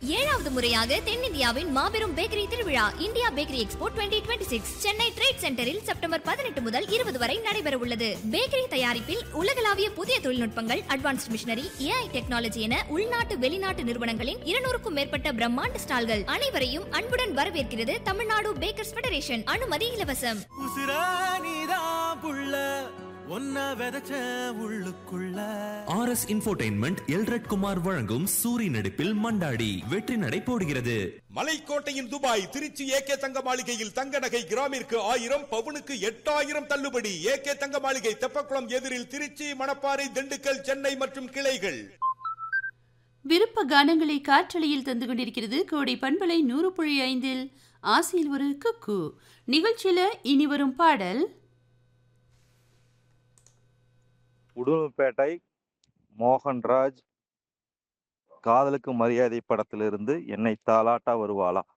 ஏழாவது முறையாக தென்னிந்தியாவின் மாபெரும் பேக்கரி திருவிழா India bakery expo 2026 Chennai trade சென்டரில் செப்டம்பர் பதினெட்டு முதல் இருபது வரை நடைபெற உள்ளது பேக்கரி தயாரிப்பில் உலகளாவிய புதிய தொழில்நுட்பங்கள் அட்வான்ஸ்ட் மிஷினரி ஏஐ டெக்னாலஜி என உள்நாட்டு வெளிநாட்டு நிறுவனங்களின் இருநூறுக்கும் மேற்பட்ட பிரம்மாண்ட ஸ்டால்கள் அனைவரையும் அன்புடன் வரவேற்கிறது தமிழ்நாடு பேக்கர்ஸ் ஃபெடரேஷன் அனுமதி இலவசம் உசுரா நீதான் புள்ள ஒன்ன விதைச்ச உள்ளுக்குள்ள R S infotainment Elred Kumar வழங்கும் சூரி நடிப்பில் மண்டாடி வெற்றி நடை போடுகிறது மலைக்கோட்டையின் துபாய் திருச்சி ஏகே தங்க மாளிகையில் தங்க நகை கிராமிற்கு ஆயிரம் பவுனுக்கு எட்டாயிரம் தள்ளுபடி ஏகே தங்க மாளிகை தெப்பக்குளம் எதிரில் திருச்சி மணப்பாறை திண்டுக்கல் சென்னை மற்றும் கிளைகள் விருப்ப கானங்களை காற்றலையில் தந்து கொண்டிருக்கிறது கோடை பண்பலை நூறு புள்ளி ஐந்தில் ஆசையில் ஒரு குக்கு நிகழ்ச்சியில இனி வரும் பாடல் உடுமல்பேட்டை மோகன்ராஜ் காதலுக்கு மரியாதை படத்திலிருந்து என்னை தாலாட்டா வருவாளா